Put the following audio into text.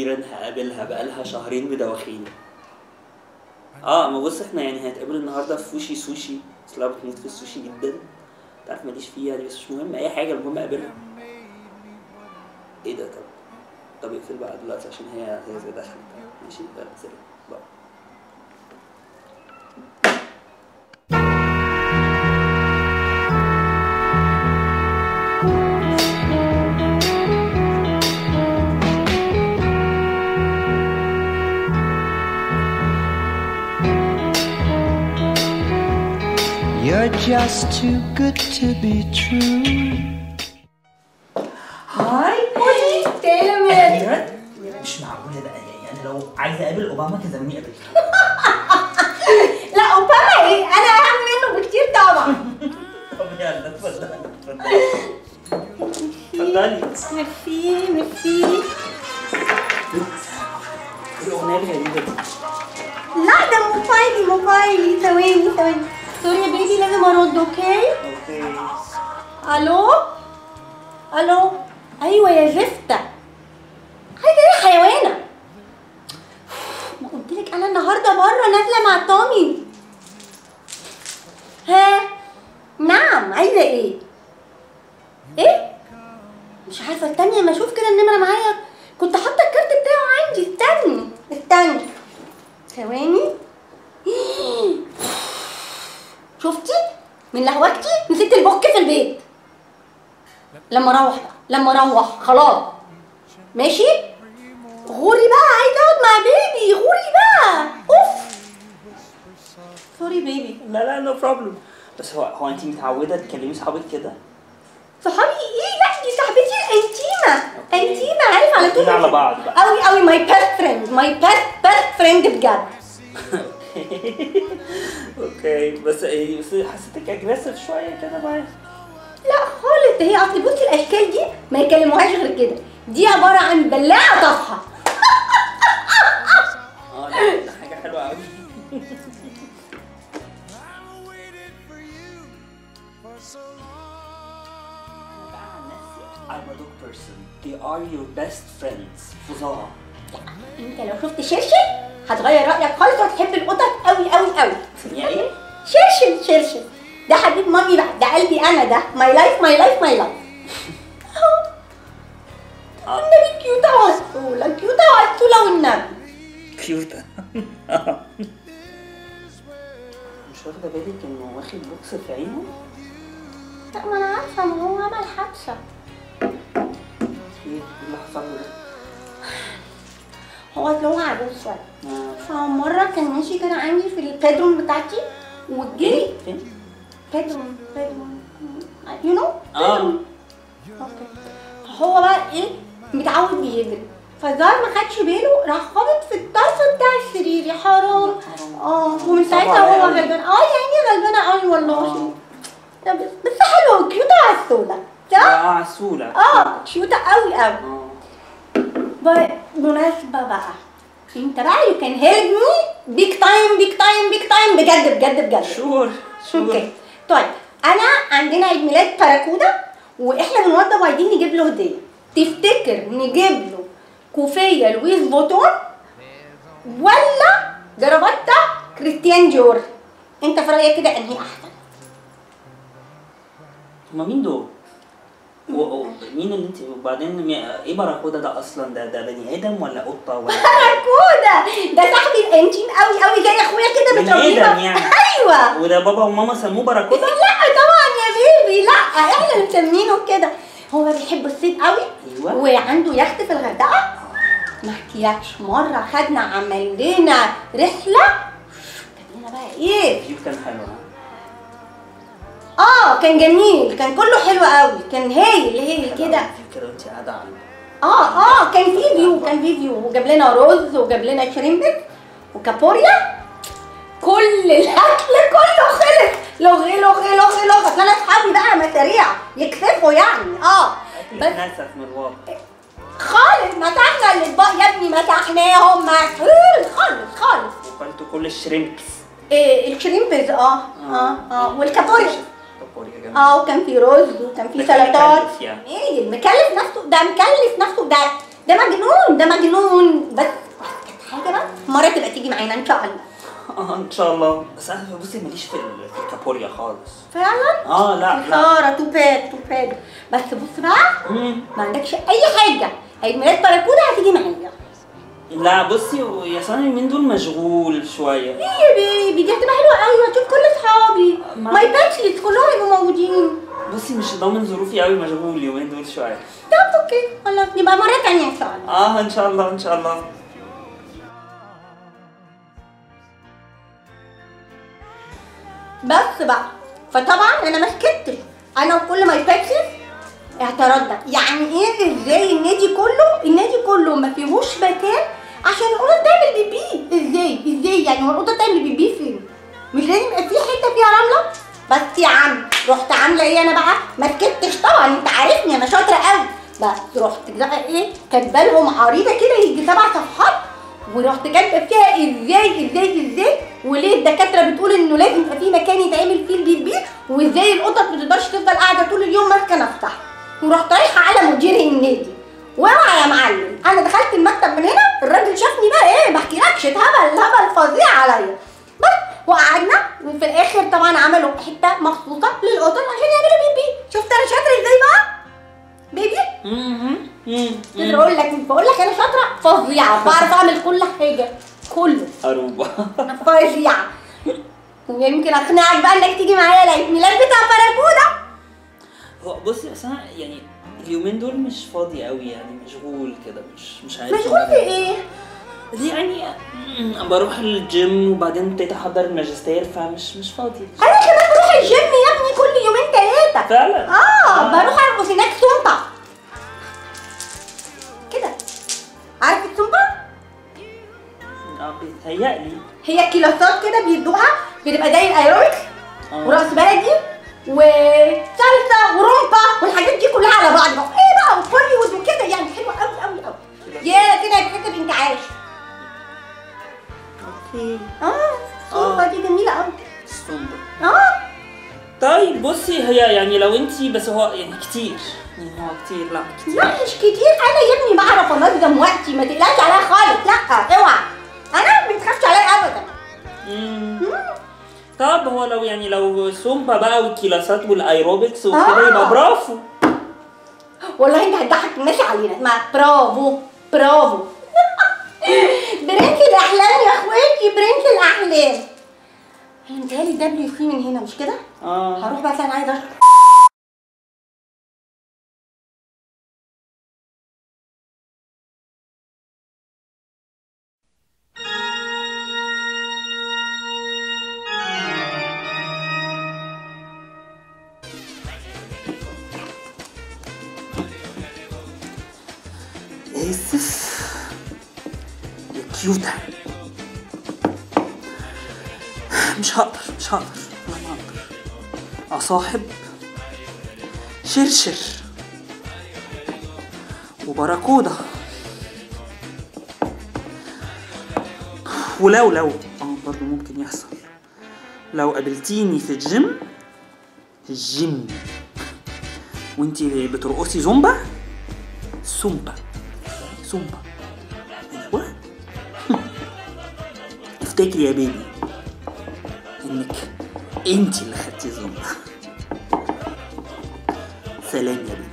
اخيرا هقابلها بقالها شهرين بدواخيني اه ما بص احنا يعني هنتقابل النهارده في فوشي سوشي اصل انا بتموت في السوشي جدا انت عارف ماليش فيه يعني بس مش مهم اي حاجه المهم اقابلها ايه ده طب طب اقفل بقى دلوقتي عشان هي هي زي دخلت ماشي يلا سلام باي You're just too good to be true. هاي بودي تامر اخيرا مش معقوله بقى يعني انا لو عايز اقابل اوباما كان زماني قابلته لا اوباما ايه انا اهم منه بكتير طبعا طب يلا اتفضلي اتفضلي اتفضلي ميرسي ميرسي ايه الاغنيه الغريبه دي لا ده موبايلي موبايلي ثواني ثواني سوري يا بيبي لازم ارد اوكي اوكي الو الو ايوه يا زفته حاجه يا حيوانه ما قلت لك انا النهارده بره نازله مع تومي ها نعم عايزه ايه ايه مش عارفه استني اما اشوف كده النمره معايا كنت حاطه الكارت بتاعه عندي استني استني ثواني شفتي من لهوجتي نسيت البوك في البيت لما اروح بقى لما اروح خلاص ماشي غوري بقى عايزه اقعد مع بيبي غوري بقى اوف سوري بيبي لا لا نو بروبلم بس هو هو انت متعوده تكلمي صحابك كده صحابي ايه لا دي صاحبتي الانتيمه انتيمه عارف على طول واخدين على بعض بقى. قوي قوي ماي بيست فريند ماي بيست بيست فريند بجد اوكي بس إيه، بس حسيتك اجريسيف شويه كده معايا لا خالص هي اصل بصي الاشكال دي ما يكلموهاش غير كده دي عباره عن بلاعه طفحه اه لا ده حاجه حلوه قوي I'm a dog person. They are your best friends. فظاع. انت لو شفت شرشر هتغير رايك خالص وهتحب القطط قوي قوي قوي سميها ايه؟ شرشر شرشر ده حبيب مامي بقى ده قلبي انا ده ماي لايف ماي لايف ماي لايف النبي كيوتة وعسولة كيوتة وعسولة والنبي كيوتة. مش واخدة بالك انه واخد بوكس في عينه؟ لا ما انا عارفة ما هو عمل حادثة ايه اللي حصل له ده؟ هو اللي هو عجوز شوية آه. فمرة كان ماشي كده عندي في البيدروم بتاعتي وجري فين؟ بيدروم بيدروم يو نو اه اوكي هو بقى ايه متعود بيجري فالظاهر ما خدش باله راح خابط في الطرف بتاع السرير يا حرام اه ومن ساعتها طبعاً هو يعني. غلبان اه يعني غلبانه قوي والله آه. لا بس بس حلوه كيوتة عسولة صح؟ اه عسولة. اه كيوتة قوي قوي اه بالمناسبة بقى انت بقى يو كان هيلب مي بيج تايم بيج تايم بيج تايم بجد بجد بجد شور شور اوكي طيب انا عندنا عيد ميلاد باراكودا واحنا بنوضب وعايزين نجيب له هديه تفتكر نجيب له كوفيه لويس فوتون ولا جرافته كريستيان جور انت في رايك كده انهي احسن هما مين دول؟ و... و... مين اللي انت وبعدين مي- ايه باراكودا ده اصلا ده ده بني ادم ولا قطه ولا باراكودا ده صاحبي الانتيم قوي قوي زي اخويا كده بني بتربيه آدم يعني. ايوه وده بابا وماما سموه باراكودا؟ لا طبعا يا بيبي لا احنا اللي مسمينه كده هو بيحب الصيد قوي ايوه وعنده يخت في الغردقه ما احكيلكش مره خدنا عمل لنا رحله جاب لنا بقى ايه الفيو كان حلو ها؟ اه كان جميل كان كله حلو قوي كان هايل هايل كده الفيو كده وانت قاعده على اه اه كان في فيو كان في فيو وجاب لنا رز وجاب لنا شريمبس وكابوريا كل الاكل كله خلص لغي لغي لغي لغي اصل انا اصحابي بقى مشاريع يكسفوا يعني اه اكل بس اتنسف من الواقع خالص مسحنا الاطباق يا ابني مسحناهم مسحول خالص خالص وكلت كل الشريمبس إيه الشريمبز اه اه اه والكابوريا كابوريا جميل اه وكان في رز وكان في ده كان سلطات مكلف يعني. ايه المكلف نفسه ده مكلف نفسه ده ده مجنون ده مجنون بس كانت حاجه بقى مره تبقى تيجي معانا ان شاء الله اه ان شاء الله بس انا بصي ماليش في ال- في الكابوريا خالص فعلا اه لا لا خساره توباد توباد بس بص بقى مم. ما عندكش اي حاجه عيد ميلاد باراكودا هتيجي معايا لا بصي يا سنة اليومين دول مشغول شوية ايه يا بيبي دي هتبقى حلوه قوي هتشوف كل اصحابي ما- ماي باتشلت كلهم يبقوا موجودين بصي مش ضامن ظروفي قوي مشغول اليومين دول شوية طب اوكي خلاص يبقى مره تانية ان شاء الله اه ان شاء الله ان شاء الله بس بقى فطبعا انا ما سكتش انا وكل ماي باتشلت اعترضنا يعني ايه ازاي النادي كله النادي كله ما فيهوش مكان عشان الاوضه تعمل بيبي ازاي ازاي يعني هو الاوضه تعمل بيبي فين مش لازم يبقى في حته فيها رمله بس يا عم رحت عامله ايه انا بقى ما سكتش طبعا انت عارفني انا شاطره قوي بس رحت بقى ايه كاتبه لهم عريضه كده يجي سبع صفحات ورحت كاتبه فيها ازاي ازاي ازاي وليه الدكاتره بتقول انه لازم يبقى في مكان يتعمل فيه البيبي وازاي القطط ما تقدرش تفضل قاعده طول اليوم ماسكه نفسها ورحت رايحه على مدير النادي واوعى يا معلم انا دخلت المكتب من هنا الراجل شافني بقى ايه ما احكيلكش اتهبل هبل فظيع عليا بس وقعدنا وفي الاخر طبعا عملوا حته مخصوصه للقطط عشان يعملوا بيبي شفت انا شاطره ازاي بقى بيبي مم. مم. مش بقول لك بقول لك انا شاطره فظيعه بعرف اعمل كل حاجه كله أروبا فظيعه ويمكن اقنعك بقى انك تيجي معايا العيد ميلاد بتاع باراكودا هو بصي بس انا يعني اليومين دول مش فاضي قوي يعني مشغول كده مش مش عارف مشغول في ايه؟ يعني مم، بروح الجيم وبعدين ابتديت احضر الماجستير فمش مش فاضي انا كمان بروح الجيم يا ابني كل يومين ثلاثه فعلا اه بروح ارقص هناك سومبا كده عارف السومبا؟ اه بيتهيألي هي كلاسات كده بيدوها بتبقى زي الايروبكس اه. ورقص بلدي وسالسه ورومبا والحاجات دي كلها على بعض بقى ايه بقى وبوليوود وكده يعني حلوه قوي قوي قوي يا كده تحس بانت عايش اوكي اه السومبا دي جميله قوي السومبا اه طيب بصي هي يعني لو انتي بس هو يعني كتير يعني هو كتير لا كتير لا مش كتير انا يا ابني بعرف انظم وقتي ما تقلقش عليا خالص لا اوعى انا ما بتخافش عليا ابدا مم. طب هو لو يعني لو سومبا بقى والكلاسات والايروبكس وكده آه. يبقى برافو والله انت هتضحك الناس علينا اسمها برافو برافو برنس الاحلام يا اخواتي برنس الاحلام انا متهيألي الدبليو سي من هنا مش كده؟ اه هروح بقى انا عايزه اشرب اسف يا كيوتة مش هقدر مش هقدر والله ما هقدر اصاحب شرشر وبراكودا ولو لو اه برضه ممكن يحصل لو قابلتيني في الجيم في الجيم وانتي بترقصي زومبا زومبا زومبا ايوه افتكري يا بيبي انك انت اللي خدتي زومبا سلام يا بيبي